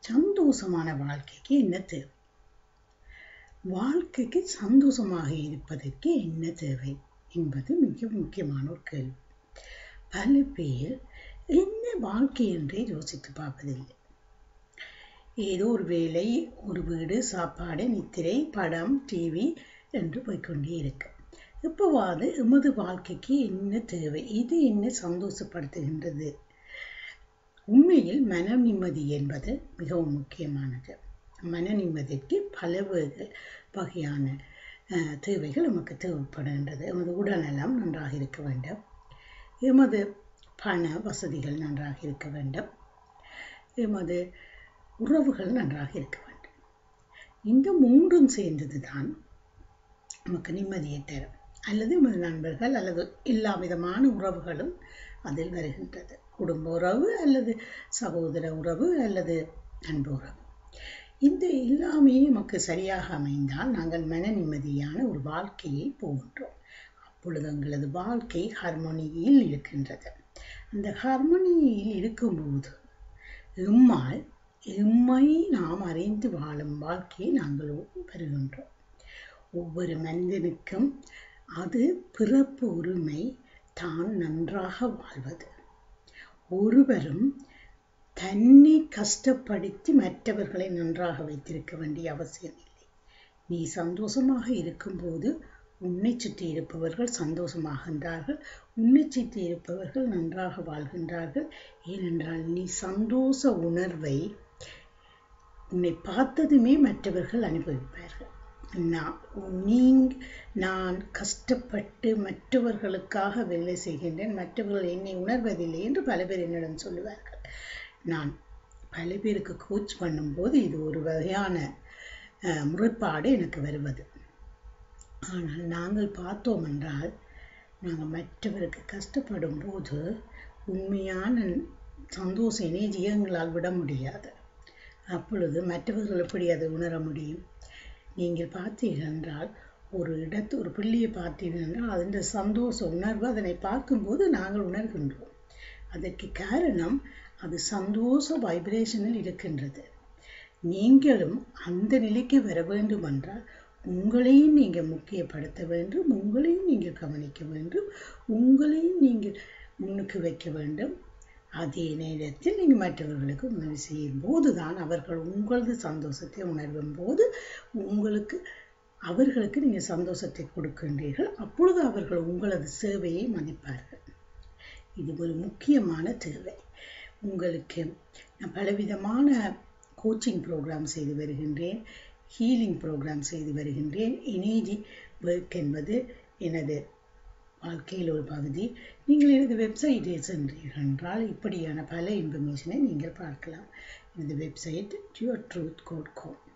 சந்தோஷமான வாழ்க்கைக்கு என்ன தேவை வாழ்க்கைக்கு சந்தோஷமாக இருப்பதற்கு என்ன தேவை என்பது மிக முக்கியமான ஒரு கேள்வி பல பேர் என்ன வாழ்க்கை என்றே யோசித்து பார்ப்பதில்லை ஏதோ ஒரு வேலை ஒரு வீடு சாப்பாடு நித்திரை படம் டிவி என்று போய்க்கொண்டே இருக்கு இப்போவாது எமது வாழ்க்கைக்கு என்ன தேவை இது என்ன சந்தோஷப்படுத்துகின்றது உண்மையில் மன நிம்மதி என்பது மிகவும் முக்கியமானது மன நிம்மதிக்கு பல வகையான தேவைகள் நமக்கு தேவைப்படுகின்றது எமது உடல்நலம் நன்றாக இருக்க வேண்டும் எமது பண வசதிகள் நன்றாக இருக்க வேண்டும் எமது உறவுகள் நன்றாக இருக்க வேண்டும் இந்த மூன்றும் சேர்ந்தது தான் நமக்கு நிம்மதியை தரும் அல்லது எமது நண்பர்கள் அல்லது எல்லா விதமான உறவுகளும் அதில் வருகின்றது குடும்ப உறவு அல்லது சகோதர உறவு அல்லது அன்பு உறவு இந்த எல்லாமே நமக்கு சரியாக அமைந்தால் நாங்கள் மன நிம்மதியான ஒரு வாழ்க்கையை போகின்றோம் அப்பொழுது எங்களது வாழ்க்கை ஹார்மோனியில் இருக்கின்றது அந்த ஹார்மோனியில் இருக்கும்போது எம்மால் எம்மை நாம் அறிந்து வாழும் வாழ்க்கையை நாங்கள் பெறுகின்றோம் ஒவ்வொரு மனிதனுக்கும் அது பிறப்பு உரிமை தான் நன்றாக வாழ்வது ஒருவரும் தன்னை கஷ்டப்படுத்தி மற்றவர்களை நன்றாக வைத்திருக்க வேண்டிய அவசியம் இல்லை நீ சந்தோஷமாக இருக்கும்போது உன்னை சுற்றி இருப்பவர்கள் சந்தோஷமாகின்றார்கள் உன்னை சுற்றி இருப்பவர்கள் நன்றாக வாழ்கின்றார்கள் ஏனென்றால் நீ சந்தோஷ உணர்வை உன்னை பார்த்ததுமே மற்றவர்கள் அனுபவிப்பார்கள் நான் நீ நான் கஷ்டப்பட்டு மற்றவர்களுக்காக வேலை செய்கின்றேன் மற்றவர்கள் என்னை உணர்வதில்லை என்று பல பேர் என்னிடம் சொல்லுவார்கள் நான் பல பேருக்கு கோச் பண்ணும்போது இது ஒரு வகையான முறைப்பாடு எனக்கு வருவது ஆனால் நாங்கள் பார்த்தோம் என்றால் நாங்கள் மற்றவருக்கு கஷ்டப்படும் போது உண்மையான சந்தோஷ எனர்ஜியை எங்களால் விட முடியாது அப்பொழுது மற்றவர்கள் எப்படி அதை உணர முடியும் நீங்கள் பார்த்தீர்கள் என்றால் ஒரு இடத்து ஒரு பிள்ளையை பார்த்தீர்கள் என்றால் அதன் சந்தோஷ உணர்வு அதனை பார்க்கும்போது நாங்கள் உணர்கின்றோம் அதற்கு காரணம் அது சந்தோஷ வைப்ரேஷனில் இருக்கின்றது நீங்களும் அந்த நிலைக்கு வர வேண்டும் என்றால் உங்களையும் நீங்கள் முக்கியப்படுத்த வேண்டும் உங்களையும் நீங்கள் கவனிக்க வேண்டும் உங்களையும் நீங்கள் முன்னுக்கு வைக்க வேண்டும் அதே நேரத்தில் நீங்கள் மற்றவர்களுக்கு உதவி செய்யும் போது தான் அவர்கள் உங்களது சந்தோஷத்தை உணர்வும் போது உங்களுக்கு அவர்களுக்கு நீங்கள் சந்தோஷத்தை கொடுக்கின்றீர்கள் அப்பொழுது அவர்கள் உங்களது சேவையை மதிப்பார்கள் இது ஒரு முக்கியமான தேவை உங்களுக்கு நான் பலவிதமான கோச்சிங் ப்ரோக்ராம் செய்து வருகின்றேன் ஹீலிங் ப்ரோக்ராம் செய்து வருகின்றேன் எனர்ஜி ஒர்க் என்பது எனது வாழ்க்கையில் ஒரு பகுதி நீங்கள் எனது வெப்சைட்டை சென்றீர்கள் என்றால் இப்படியான பல இன்ஃபர்மேஷனை நீங்கள் பார்க்கலாம் எனது website your truth code com